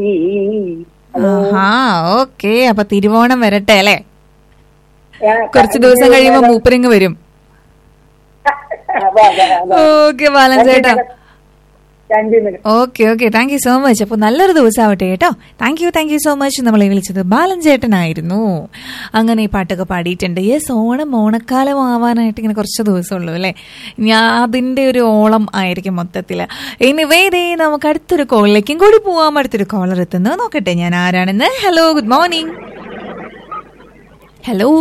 ആഹാ okay അപ്പൊ തിരുവോണം വരട്ടെ അല്ലേ കുറച്ച് ദിവസം കഴിയുമ്പോ മൂപ്പരിങ് വരും ഓക്കെ ബാലൻ ചേട്ടാ okay okay thank you so much അപ്പോൾ നല്ലൊരു ദിവസം ആവട്ടെ കേട്ടോ thank you thank you so much നമ്മളെ വിളിച്ചത് ബാലൻ ചേട്ടനായിരുന്നു അങ്ങനെ ഈ പാട്ടൊക്കെ പാടിയിട്ടുണ്ട് യെസ് ഓണം ഓണക്കാലം ആവാനായിട്ട് ഇങ്ങനെ കുറച്ച് ദിവസമുള്ളൂ അല്ലേ ഞാൻ അതിന്റെ ഒരു ഓളം ആയിരിക്കും മൊത്തത്തിൽ ഇനി വേദേ നമുക്ക് അടുത്തൊരു കോളിലേക്കും കൂടി പോവാം അടുത്തൊരു കോളർ എത്തുന്നത് നോക്കട്ടെ ഞാൻ ആരാണെന്ന് hello good morning hello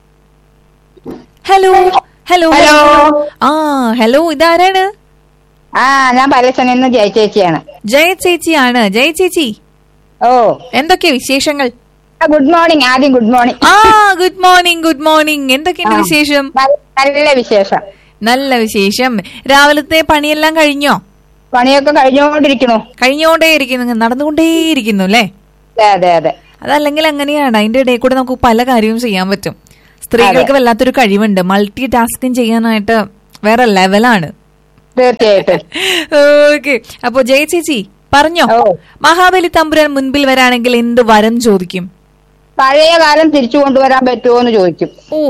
hello hello hello. ആ ഹലോ ഇതാരാണ് ആ ഞാൻ പലച്ചനിൽ നിന്ന് ജയ ചേച്ചിയാണ് ജയ ചേച്ചിയാണ് ജയ ചേച്ചി ഓ എന്തൊക്കെ വിശേഷങ്ങൾ ഗുഡ് മോർണിംഗ് ആദ്യം ഗുഡ് മോർണിംഗ് ആ ഗുഡ് മോർണിംഗ് ഗുഡ് മോർണിംഗ് എന്തൊക്കെയുണ്ട് ആ. വിശേഷം നല്ല വിശേഷം നല്ല വിശേഷം രാവിലത്തെ പണിയെല്ലാം കഴിഞ്ഞോ പണിയൊക്കെ കഴിഞ്ഞുകൊണ്ടിരിക്കണു കഴിഞ്ഞുകൊണ്ടേയിരിക്കുന്നു നടന്നുകൊണ്ടേയിരിക്കുന്നു അല്ലേ അതെ അതെ അതെ അതല്ലെങ്കിൽ അങ്ങനെയാണ് അതിന്റെ ഇടയിൽ കൂടെ നമുക്ക് പല കാര്യവും ചെയ്യാൻ പറ്റും സ്ത്രീകൾക്ക് വല്ലാത്തൊരു കഴിവുണ്ട് മൾട്ടി ടാസ്കിങ് ചെയ്യാനായിട്ട് വേറെ ലെവലാണ് തീർച്ചയായിട്ടും ഓക്കെ അപ്പൊ ജയ ചേച്ചി പറഞ്ഞോ ഓ. മഹാബലി തമ്പുരാൻ മുൻപിൽ വരാണെങ്കിൽ എന്ത് വരം ചോദിക്കും പഴയ കാലം തിരിച്ചു കൊണ്ടുവരാൻ പറ്റുമോ എന്ന് ചോദിക്കും ഓ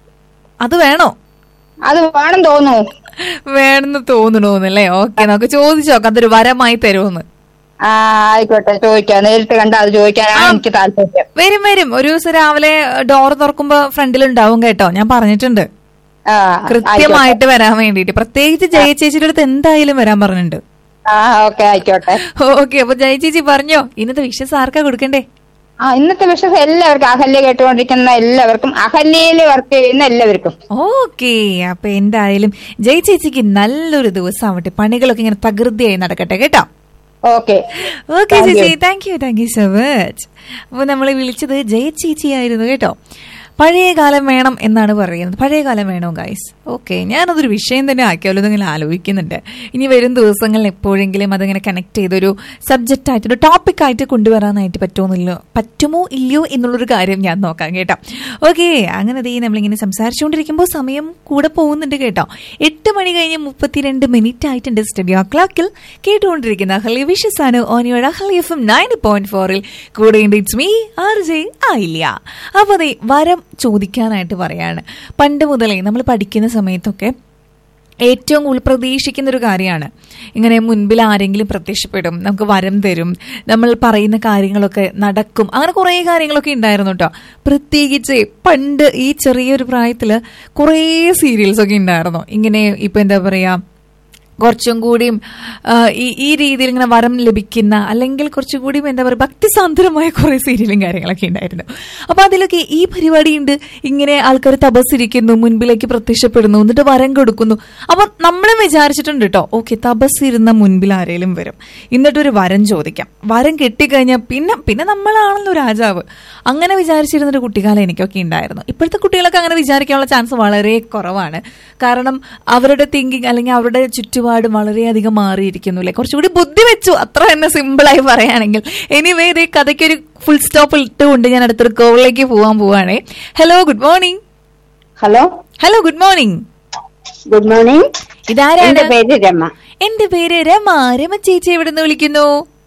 അത് വേണോ അത് വേണം തോന്നുന്നു വേണമെന്ന് തോന്നണോന്നല്ലേ ഓക്കെ നമുക്ക് ചോദിച്ചു നോക്കാം അതൊരു വരമായി തരുമെന്ന് ആ ആയിക്കോട്ടെ ചോദിക്കാം നേരിട്ട് കണ്ട അത് ചോദിക്കാനാണ് എനിക്ക് താല്പര്യം വരും വരും ഒരു ദിവസം രാവിലെ ഡോർ തുറക്കുമ്പോ ഫ്രണ്ടിലുണ്ടാവും കേട്ടോ ഞാൻ പറഞ്ഞിട്ടുണ്ട് ആ ആയിക്കോട്ടെ. കൃത്യമായിട്ട് വരാൻ വേണ്ടിയിട്ട് പ്രത്യേകിച്ച് ജയ ചേച്ചിയുടെ അടുത്ത് എന്തായാലും വരാൻ പറഞ്ഞിട്ടുണ്ട് ആ ഓക്കെ ആയിക്കോട്ടെ ഓക്കെ അപ്പൊ ജയ ചേച്ചി പറഞ്ഞോ ഇന്നത്തെ വിഷസ് ആർക്കാ കൊടുക്കണ്ടേ ആ ഇന്നത്തെ വിഷയം എല്ലാവർക്കും അഹല്യ കേട്ടുകൊണ്ടിരിക്കുന്ന എല്ലാവർക്കും അഹല്യയിൽ വർക്ക് ചെയ്യുന്ന എല്ലാവർക്കും ഓക്കെ അപ്പൊ എന്തായാലും ജയ ചേച്ചിക്ക് നല്ലൊരു ദിവസം ആവട്ടെ പണികളൊക്കെ ഇങ്ങനെ തകൃതിയായി നടക്കട്ടെ കേട്ടോ ഓക്കെ ഓക്കെ Thank you. ചേച്ചി thank you thank you so much അപ്പോൾ നമ്മളെ വിളിച്ചത് ജയ ചേച്ചി ആയിരുന്നു കേട്ടോ പഴയ കാലം വേണം എന്നാണ് പറയുന്നത് പഴയ കാലം വേണോ ഗൈസ് ഓക്കെ ഞാനതൊരു വിഷയം തന്നെ ആക്കിയാലോ എന്നിങ്ങനെ ആലോചിക്കുന്നുണ്ട് ഇനി വരും ദിവസങ്ങളിൽ എപ്പോഴെങ്കിലും അതിങ്ങനെ കണക്ട് ചെയ്തൊരു സബ്ജക്റ്റ് ആയിട്ട് ഒരു ടോപ്പിക് ആയിട്ട് കൊണ്ടുവരാനായിട്ട് പറ്റുമോ പറ്റുമോ ഇല്ലയോ എന്നുള്ളൊരു കാര്യം ഞാൻ നോക്കാം കേട്ടോ ഓക്കെ അങ്ങനെ ദേ നമ്മളിങ്ങനെ സംസാരിച്ചുകൊണ്ടിരിക്കുമ്പോൾ സമയം കൂടെ പോകുന്നുണ്ട് കേട്ടോ എട്ട് മണി കഴിഞ്ഞ് മുപ്പത്തിരണ്ട് മിനിറ്റ് ആയിട്ടുണ്ട് സ്റ്റുഡിയോ ക്ലോക്കിൽ കേട്ടുകൊണ്ടിരിക്കുന്ന ഹലി വിഷസ് ആണ് ഓനിയോട് ഹലി എഫ് എം നയൻ പോയിന്റ് ഫോറിൽ കൂടെ ഇറ്റ്സ് മീ ആർ ജെ ആയില്ല അപ്പോൾ അതെ വരം ചോദിക്കാനായിട്ട് പറയാണ് പണ്ട് മുതലേ നമ്മൾ പഠിക്കുന്ന സമയത്തൊക്കെ ഏറ്റവും കൂടുതൽ പ്രതീക്ഷിക്കുന്ന ഒരു കാര്യമാണ് ഇങ്ങനെ മുൻപിൽ ആരെങ്കിലും പ്രത്യക്ഷപ്പെടും നമുക്ക് വരം തരും നമ്മൾ പറയുന്ന കാര്യങ്ങളൊക്കെ നടക്കും അങ്ങനെ കുറേ കാര്യങ്ങളൊക്കെ ഉണ്ടായിരുന്നു കേട്ടോ പ്രത്യേകിച്ച് പണ്ട് ഈ ചെറിയൊരു പ്രായത്തിൽ കുറേ സീരിയൽസ് ഒക്കെ ഉണ്ടായിരുന്നു ഇങ്ങനെ ഇപ്പൊ എന്താ പറയാ കുറച്ചും കൂടിയും ആ, ഈ ഈ രീതിയിൽ ഇങ്ങനെ വരം ലഭിക്കുന്ന അല്ലെങ്കിൽ കുറച്ചും കൂടിയും എന്താ പറയുക ഭക്തിസാന്ദ്രമായ കുറെ സീരിയലും കാര്യങ്ങളൊക്കെ ഉണ്ടായിരുന്നു അപ്പൊ അതിലൊക്കെ ഈ പരിപാടിയുണ്ട് ഇങ്ങനെ ആൾക്കാർ തപസ്സിരിക്കുന്നു മുൻപിലേക്ക് പ്രത്യക്ഷപ്പെടുന്നു എന്നിട്ട് വരം കൊടുക്കുന്നു അപ്പൊ നമ്മളും വിചാരിച്ചിട്ടുണ്ട് കേട്ടോ ഓക്കെ തപസ്സിരുന്ന മുൻപിൽ ആരെങ്കിലും വരും എന്നിട്ടൊരു വരം ചോദിക്കാം വരം കിട്ടിക്കഴിഞ്ഞാൽ പിന്നെ പിന്നെ നമ്മളാണല്ലോ രാജാവ് അങ്ങനെ വിചാരിച്ചിരുന്ന ഒരു കുട്ടിക്കാലം എനിക്കൊക്കെ ഉണ്ടായിരുന്നു ഇപ്പോഴത്തെ കുട്ടികളൊക്കെ അങ്ങനെ വിചാരിക്കാനുള്ള ചാൻസ് വളരെ കുറവാണ് കാരണം അവരുടെ തിങ്കിങ് അല്ലെങ്കിൽ അവരുടെ ചുറ്റുപാടും വളരെയധികം മാറിയിരിക്കുന്നു അല്ലെ കുറച്ചുകൂടി ബുദ്ധി വെച്ചു അത്ര തന്നെ സിമ്പിളായി പറയുകയാണെങ്കിൽ എനിവേ ഇതേ കഥയ്ക്കൊരു ഫുൾ സ്റ്റോപ്പ് ഇട്ടുകൊണ്ട് ഞാൻ അടുത്തൊരു കോളിലേക്ക് പോകാൻ പോവാണേ hello good morning hello hello good morning good morning ഇതാരാണ് എന്റെ പേര് രമ എന്റെ പേര് രമ രമ ചേച്ചി എവിടെ നിന്ന് വിളിക്കുന്നു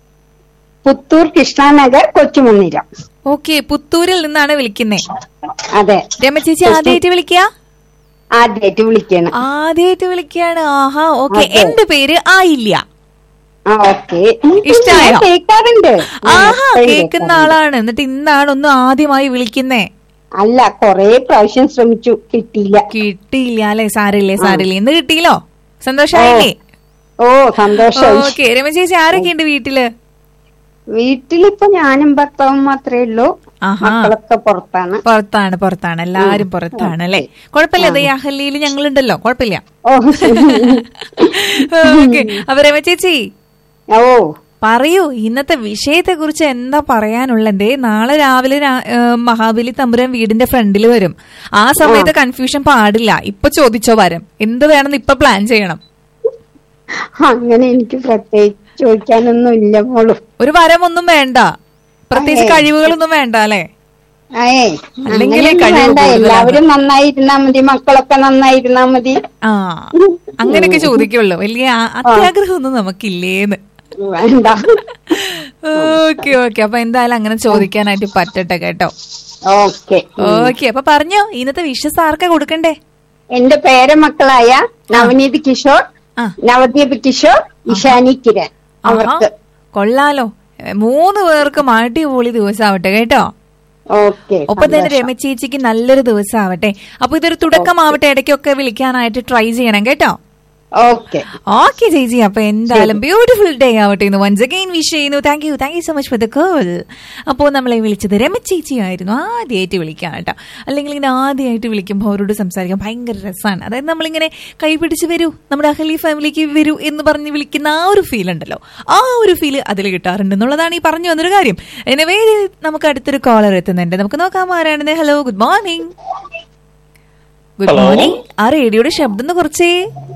പുത്തൂർ കൃഷ്ണനഗർ കൊച്ചുമന്ദിരം ഓക്കെ പുത്തൂരിൽ നിന്നാണ് വിളിക്കുന്നേ അതെ രമ ചേച്ചി ആദ്യമായിട്ട് വിളിക്കുക ആദ്യമായിട്ട് വിളിക്കണം ആദ്യമായിട്ട് വിളിക്കുകയാണ് ആഹാ ഓക്കെ അതെ. എന്റെ പേര് ആയില്ല ആ ഓക്കെ ഇഷ്ടായോ? കേൾക്കാറുണ്ട് ആഹാ എപ്പോഴും കേൾക്കുന്ന കേൾക്കാറുണ്ട്. ആളാണ് എന്നിട്ട് ഇന്നാണ് ഒന്ന് ആദ്യമായി വിളിക്കുന്നേ അല്ല കൊറേ പ്രാവശ്യം ശ്രമിച്ചു കിട്ടിയില്ല കിട്ടിയില്ല അല്ലെ സാരില്ലേ സാരില്ലേ ഇന്ന് കിട്ടിയില്ലോ സന്തോഷായില്ലേ ഓ സന്തോഷം ഓക്കെ രമ ചേച്ചി ആരൊക്കെ ഉണ്ട് വീട്ടില് വീട്ടിലിപ്പോ ഞാനും ഭർത്താവും മാത്രമേ ഉള്ളൂ ആഹാ. മക്കളൊക്കെ പുറത്താണ് പുറത്താണ് പുറത്താണ് എല്ലാരും പുറത്താണ് അല്ലെ കുഴപ്പമില്ല ദേ അഹല്യയിൽ ഞങ്ങളുണ്ടല്ലോ കുഴപ്പമില്ല ഓ ഓക്കെ അപ്പൊ രമ ചേച്ചി ഓ പറയൂ ഇന്നത്തെ വിഷയത്തെ കുറിച്ച് എന്താ പറയാനുള്ളതേ നാളെ രാവിലെ രാ- ഏ, മഹാബലി തമ്പുരാൻ വീടിന്റെ ഫ്രണ്ടിൽ വരും ആ സമയത്ത് കൺഫ്യൂഷൻ പാടില്ല ഇപ്പൊ ചോദിച്ചോ വരം എന്ത് വേണമെന്ന് ഇപ്പൊ പ്ലാൻ ചെയ്യണം അങ്ങനെ എനിക്ക് പ്രത്യേകിച്ച് ചോദിക്കാനൊന്നും ഇല്ല മോളും ഒരു വരം ഒന്നും വേണ്ട പ്രത്യേകിച്ച് ഏയ്. കഴിവുകളൊന്നും വേണ്ട അല്ലെ ഏയ് അല്ലെങ്കിലേ അങ്ങനെയൊന്നും കഴിവ് വേണ്ട കൂടുതലാണ്. എല്ലാവരും നന്നായിരുന്നാ മതി മക്കളൊക്കെ നന്നായിരുന്നാ മതി ആ അങ്ങനെയൊക്കെ ചോദിക്കുള്ളൂ വലിയ ആ- അത്യാഗ്രഹമൊന്നും നമുക്കില്ലേന്ന് വേണ്ട ഓക്കെ ഓക്കെ അപ്പൊ എന്തായാലും അങ്ങനെ ചോദിക്കാനായിട്ട് പറ്റട്ടെ കേട്ടോ ഓക്കെ ഓക്കെ അപ്പൊ പറഞ്ഞോ ഇന്നത്തെ വിഷസ് ആർക്കാ കൊടുക്കണ്ടേ എന്റെ പേരമക്കളായ നവനീത് കിഷോർ ആ. നവദീപ് കിഷോർ ഇഷാനി കിരൺ അവർക്ക് ആഹാ, കൊള്ളാലോ ഏ, മൂന്ന് പേർക്കും അടിപൊളി ദിവസമാവട്ടെ കേട്ടോ ഓക്കെ ഒപ്പം തന്നെ രമ ചേച്ചിക്ക് നല്ലൊരു ദിവസം ആവട്ടെ അപ്പൊ ഇതൊരു തുടക്കമാവട്ടെ ഇടയ്ക്കൊക്കെ വിളിക്കാനായിട്ട് ട്രൈ ചെയ്യണം കേട്ടോ ഓക്കെ ഓക്കെ ചേച്ചി അപ്പൊ എന്തായാലും ബ്യൂട്ടിഫുൾ ഡേ ആവട്ടെ എന്ന് വൺസ് അഗൈൻ വിഷ് ചെയ്യുന്നു thank you thank you so much for the call അപ്പോൾ നമ്മളെ വിളിച്ചത് രമ ചേച്ചി ആയിരുന്നു ആദ്യമായിട്ട് വിളിക്കാൻ കേട്ടോ അല്ലെങ്കിൽ ഇങ്ങനെ ആദ്യമായിട്ട് വിളിക്കുമ്പോൾ അവരോട് സംസാരിക്കാൻ ഭയങ്കര രസമാണ് അതായത് നമ്മളിങ്ങനെ കൈ പിടിച്ച് വരൂ നമ്മുടെ അഹലി ഫാമിലിക്ക് വരൂ എന്ന് പറഞ്ഞ് വിളിക്കുന്ന ആ ഒരു ഫീൽ ഉണ്ടല്ലോ ആ ഒരു ഫീൽ അതിൽ കിട്ടാറുണ്ട് എന്നുള്ളതാണ് ഈ പറഞ്ഞു വന്നൊരു കാര്യം എനിവേ നമുക്ക് അടുത്തൊരു കോളർ എത്തുന്നുണ്ട് നമുക്ക് നോക്കാം ആരാണെന്ന് hello good morning good Hello. Morning ആ റേഡിയോയുടെ ശബ്ദം ഒന്ന് കുറച്ചേ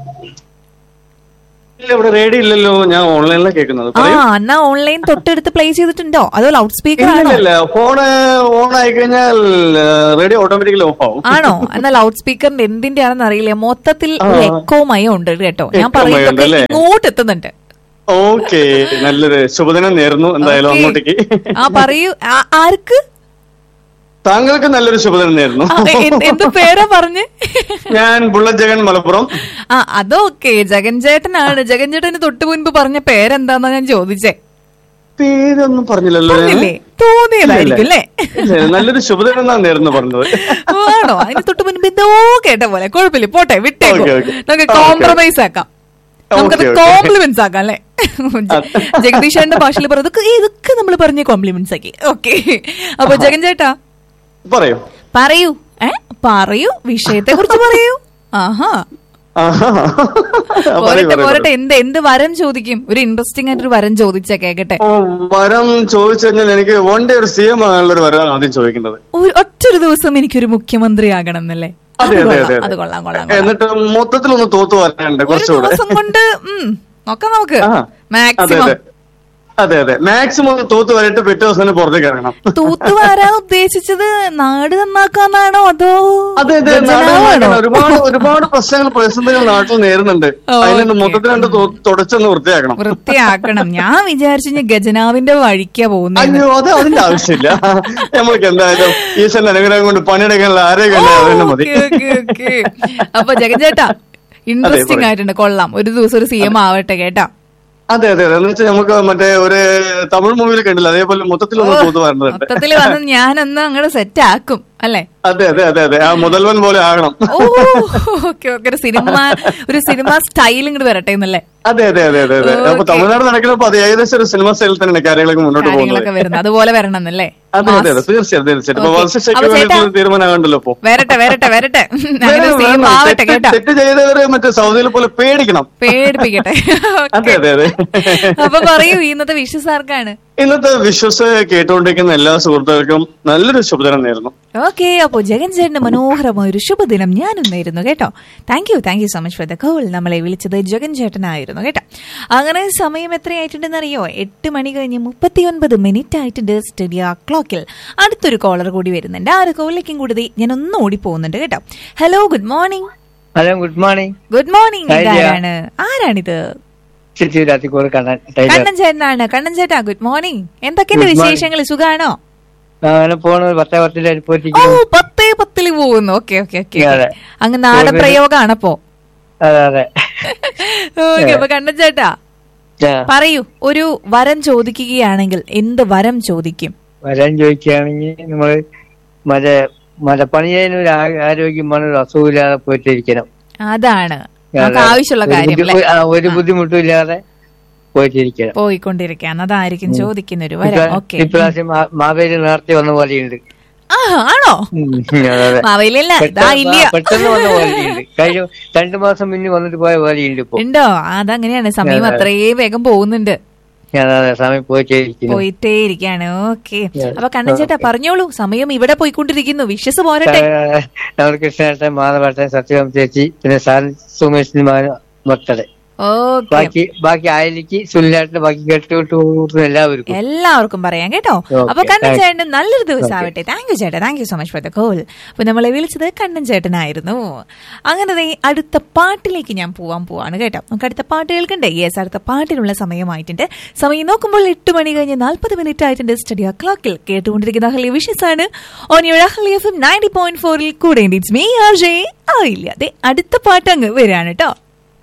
ഇല്ല ഇവിടെ റേഡിയോ ഇല്ലല്ലോ ഞാൻ ഓൺലൈനിലാണ് കേൾക്കുന്നത് ആ പറയൂ എന്നാ ഓൺലൈൻ തൊട്ടടുത്ത് പ്ലേ ചെയ്തിട്ടുണ്ടോ അതോ ലൗഡ് സ്പീക്കർ ഇല്ല ആണോ ഇല്ല ഫോണ് ഓൺ ആയി കഴിഞ്ഞാൽ റേഡിയോ ഓട്ടോമാറ്റിക്കലി ഓഫ് ആവും ആണോ എന്നാ ലൗഡ് സ്പീക്കറിന്റെ എന്തിന്റെ ആണെന്ന് അറിയില്ല മൊത്തത്തിൽ ഒരു ആ. എക്കോ മയം ഉണ്ട് കേട്ടോ ഞാൻ Echo മയം പറയുന്നതൊക്കെ ഉണ്ടല്ലേ? ഇങ്ങോട്ട് എത്തുന്നുണ്ട് ഓക്കെ നല്ലൊരു ശുഭദിനം നേർന്നു എന്തായാലും Okay. അങ്ങോട്ടേക്ക് ആ പറയൂ ആ- ആർക്ക് താങ്കൾക്ക് നല്ലൊരു ശുഭദിനം നേർന്നു ആ, എ- എന്ത് പേരാ പറഞ്ഞ് ഞാൻ ബുള്ളറ്റ് ജഗൻ മലപ്പുറം ആ അതൊക്കെ ജഗൻ ചേട്ടനാണ് ജഗൻ ചേട്ടന് തൊട്ട് മുൻപ് പറഞ്ഞ പേരെന്താന്നാ ഞാൻ ചോദിച്ചേ പേരൊന്നും പറഞ്ഞില്ലല്ലോ ഞാൻ. പറഞ്ഞില്ലേ തോന്നിയതായിരിക്കും അല്ലേ ഇല്ല, നല്ലൊരു ശുഭദിനം എന്നാണ് നേർന്നു പറഞ്ഞത് ആണോ അതിന് തൊട്ട് മുൻപ് എന്തോ കേട്ട പോലെ കുഴപ്പമില്ല പോട്ടെ വിട്ടേക്കോ Okay, okay. നമുക്ക് Okay. കോംപ്രമൈസ് ആക്കാം നമുക്കത് Okay, okay. കോംപ്ലിമെന്റ്സ് ആക്കാം അല്ലേ ജഗദീഷന്റെ ഭാഷയിൽ പറഞ്ഞു ഇതൊക്കെ ഇതൊക്കെ നമ്മൾ പറഞ്ഞ കോംപ്ലിമെന്റ്സ് ആക്കി ഓക്കെ അപ്പൊ ജഗൻ ചേട്ടാ പറയൂ പറയൂ ഏ പറയൂ വിഷയത്തെ കുറിച്ച് പറയൂ ആഹാ ആഹാ. പറയൂ, പോരട്ടെ പറയൂ, പോരട്ടെ പറയൂ. എന്ത് എന്ത് വരം ചോദിക്കും ഒരു ഇൻട്രസ്റ്റിംഗ് ആയിട്ടൊരു വരം ചോദിച്ചാ കേക്കട്ടെ ഓ, വരം ചോദിച്ചു കഴിഞ്ഞാൽ എനിക്ക് വൺ ഡേ ഒരു സി എം ആകാനുള്ളൊരു വരമാണ് ആദ്യം ചോദിക്കുന്നത് ഒരു ഒറ്റൊരു ദിവസം എനിക്കൊരു മുഖ്യമന്ത്രി ആകണം എന്നല്ലേ അത് അതെ അതെ കൊള്ളാം, അതെ അത് അതെ. കൊള്ളാം കൊള്ളാം കൊള്ളാം. എന്നിട്ട് മൊത്തത്തിലൊന്ന് തോത്തു വരാനുണ്ട് ഒരു കുറച്ചുകൂടെ ദിവസം കൊണ്ട് ഉം, നോക്കാം നമുക്ക് ആ. അതെ മാക്സിമം അതെ അതെ അതെ മാക്സിമം ഒന്ന് തോത്ത് വരട്ട് പിറ്റേ ദിവസം തന്നെ പുറത്തേക്ക് ഇറങ്ങണം തൂത്തുവാരാൻ ഉദ്ദേശിച്ചത് നാട് നന്നാക്കാന്നാണോ അതോ അതെ അതെ നാട് ഗജനാവാണോ? നന്നാക്കാൻ ഒരുപാട് ഒരുപാട് പ്രശ്നങ്ങൾ പ്രതിസന്ധികൾ നാട്ടിൽ നേരുന്നുണ്ട് ഓ, അതിന് ഓക്കേ. മൊത്തത്തിൽ രണ്ട് തുടച്ചൊന്ന് വൃത്തിയാക്കണം വൃത്തിയാക്കണം ഞാൻ വിചാരിച്ചു ഇനി ഗജനാവിന്റെ വഴിക്കാ പോകുന്നത് അയ്യോ അത് അതിന്റെ ആവശ്യമില്ല നമ്മൾക്ക് എന്തായാലും ഈശ്വരന്റെ അനുഗ്രഹം കൊണ്ട് പണിയെടുക്കാനുള്ള ആരോഗ്യം ഉണ്ട്, അത് തന്നെ മതി അപ്പൊ ജഗൻ ചേട്ടാ ഇൻട്രസ്റ്റിംഗ് പറയൂ. ആയിട്ടുണ്ട് കൊള്ളാം ഒരു ദിവസം ഒരു സി എം ആവട്ടെ കേട്ടാ അതെ അതെ അതെ എന്ന് വെച്ചാൽ നമുക്ക് മറ്റേ ഒരു തമിഴ് മൂവിയിൽ കണ്ടില്ല അതേപോലെ മൊത്തത്തിലൊന്ന് തോത്ത് വരേണ്ടതുണ്ട് മൊത്തത്തില് വന്ന് ഞാനൊന്ന് അങ്ങോട്ട് സെറ്റ് ആക്കും അല്ലെ അതെ അതെ അതെ അതെ ആ മുതൽവൻ പോലെ ആകണം ഓ ഓക്കെ ഓക്കെ ഒരു സിനിമ ഒരു സിനിമ സ്റ്റൈൽ ഇങ്ങോട്ട് വരട്ടെ എന്നല്ലേ അതെ അതെ അതെ അതെ അതെ അപ്പൊ ഓക്കേ. തമിഴ്നാട് നടക്കുന്നപ്പോ അത് ഏകദേശം ഒരു സിനിമ സ്റ്റൈലിൽ തന്നെയാണ് കാര്യങ്ങളൊക്കെ മുന്നോട്ട് പോകുന്നത് കാര്യങ്ങളൊക്കെ വരുന്നത് അതുപോലെ വരണം എന്നല്ലേ അതെ അതെ അതെ തീർച്ചയായും തീർച്ചയായും ഇപ്പൊ ഓക്കേ. വർഷയ്ക്ക് അപ്പൊ ചേട്ടാ- വേണ്ടിയിട്ടുള്ള തീരുമാനമാകണ്ടല്ലോ ഇപ്പൊ വരട്ടെ വരട്ടെ വരട്ടെ അങ്ങനെ വേണം, സി എം വേണം. ആവട്ടെ തെറ്റ് കേട്ടോ തെറ്റ് ചെയ്തവരെ മറ്റേ സൗദിയിലെ പോലെ പേടിക്കണം പേടിപ്പിക്കട്ടെ അതെ അതെ അതെ അപ്പൊ പറയൂ ഇന്നത്തെ വിഷസ് ആർക്കാണ് ഇന്നത്തെ വിശ്വസ് കേട്ടുകൊണ്ടിരിക്കുന്ന എല്ലാ സുഹൃത്തുക്കൾക്കും നല്ലൊരു ശുഭദിനം നേരുന്നു ഓക്കെ അപ്പോ ജഗൻ ചേട്ടന്റെ മനോഹരമായ ഒരു ശുഭദിനം ഞാനും നേരുന്നു കേട്ടോ thank you thank you so much for the call നമ്മളെ വിളിച്ചത് ജഗൻ ചേട്ടനായിരുന്നു കേട്ടോ അങ്ങനെ സമയം എത്രയായിട്ടുണ്ടെന്ന് അറിയോ എട്ട് മണി കഴിഞ്ഞ് മുപ്പത്തിയൊൻപത് മിനിറ്റ് ആയിട്ടുണ്ട് സ്റ്റഡിയ ക്ലോക്കിൽ അടുത്തൊരു കോളർ കൂടി വരുന്നുണ്ട് ആ ഒരു കോളിലേക്കും കൂടി ഞാൻ ഒന്ന് ഓടി പോകുന്നുണ്ട് കേട്ടോ hello good morning hello good morning good morning Hi, dear. ഇതാരാണ് ആരാണിത് ചിറ്റൂരാത്തിക്കോട് കണ്ണൻ ടൈലർ കണ്ണൻ ചേട്ടനാണ് കണ്ണൻ ചേട്ടാ ഗുഡ് മോർണിംഗ് എന്തൊക്കെയുണ്ട് Good morning. വിശേഷങ്ങൾ സുഖാണോ അങ്ങനെ പോണ പത്തേ പത്തിൽ ഓ അനുഭവിച്ചിരിക്കുന്നു പത്തേ പത്തില് പോകുന്നു ഓക്കെ ഓക്കെ ഓക്കെ അതെ. അങ്ങ് നാടൻ ഒരു- പ്രയോഗാണപ്പോ അതെ അതെ ഓക്കെ അപ്പൊ കണ്ണൻ ചേട്ടാ ആ, പറയൂ ഒരു വരം ചോദിക്കുകയാണെങ്കിൽ എന്ത് വരം ചോദിക്കും വരാൻ ചോദിക്കുകയാണെങ്കിൽ നമ്മള് മറ്റേ മറ്റേ പണി ചെയ്യുന്ന ഒരു ആ- ആരോഗ്യം വേണം ഒരു അസുഖമില്ലാതെ പോയിട്ടിരിക്കണം അതാണ് നമുക്ക് അതെ. ആവശ്യമുള്ള ഒരു കാര്യം ബുദ്ധി- ആ, ഒരു ബുദ്ധിമുട്ടും ഇല്ലാതെ പോയിട്ടിരിക്കണം പോയിക്കൊണ്ടിരിക്കാൻ അതായിരിക്കും ചോദിക്കുന്ന ഒരു വരം ഇപ്രാ- ഓക്കെ ഇപ്രാവശ്യം മാ- മാവേലി നേരത്തെ വന്ന പോലെയുണ്ട് ആ ആണോ ഉം, അതെ അതെ മാവേലിയല്ല ഇതാ പെട്ടെന്ന് ഇല്ല ആ, പെട്ടെന്ന് വന്ന പോലെയുണ്ട് കഴിഞ്ഞ രണ്ടു മാസം മുന്നേ വന്നിട്ട് പോയ പോലെയുണ്ട് ഇപ്പൊ ഉണ്ടോ അതങ്ങനെയാണ് സമയം അതെ. അത്രേ വേഗം പോകുന്നുണ്ട് അതെ അതെ സമയം പോയിട്ടിരിക്കുന്നു പോയിട്ടേ ഇരിക്കാണ് ഓക്കെ Yes. അപ്പൊ കണ്ണൻ ചേട്ടാ പറഞ്ഞോളൂ സമയം ഇവിടെ പോയിക്കൊണ്ടിരിക്കുന്നു വിശ്വസ് പോരട്ടെ നമ്മുടെ കൃഷ്ണേട്ടൻ മാധവേട്ടൻ സത്യഭാമ ചേച്ചി പിന്നെ സാൻ സുമേഷ് ബർത്ത്ഡേ ഓക്കെ ബാക്കി ബാക്കി ആയിലേക്ക് സുനിലാട്ടിന് ബാക്കി കേട്ടുകൊണ്ട് കൊടുക്കുന്ന എല്ലാവർക്കും എല്ലാവർക്കും പറയാം കേട്ടോ Okay, അപ്പൊ കണ്ണൻ thanks. ചേട്ടൻ നല്ലൊരു ദിവസം ആവട്ടെ താങ്ക് യു ചേട്ടാ thank you so much for the call അപ്പൊ നമ്മളെ വിളിച്ചത് കണ്ണൻ ചേട്ടനായിരുന്നു അങ്ങനെ ദേ അടുത്ത പാട്ടിലേക്ക് ഞാൻ പോവാൻ പോവാണ് കേട്ടോ നമുക്ക് അടുത്ത പാട്ട് കേൾക്കണ്ടേ യെസ് അടുത്ത പാട്ടിനുള്ള സമയമായിട്ടുണ്ട് സമയം നോക്കുമ്പോൾ എട്ട് മണി കഴിഞ്ഞ് നാൽപ്പത് മിനിറ്റ് ആയിട്ടുണ്ട് സ്റ്റഡിയോ ക്ലോക്കിൽ കേട്ടുകൊണ്ടിരിക്കുന്ന ഹലി വിഷസ് ആണ് on your holy F M ninety point ഫോറിൽ കൂടെ ഇറ്റ്സ് മീ ആർ ജെ ആയില്ല അതെ അടുത്ത പാട്ട് അങ്ങ് വരാണ് കേട്ടോ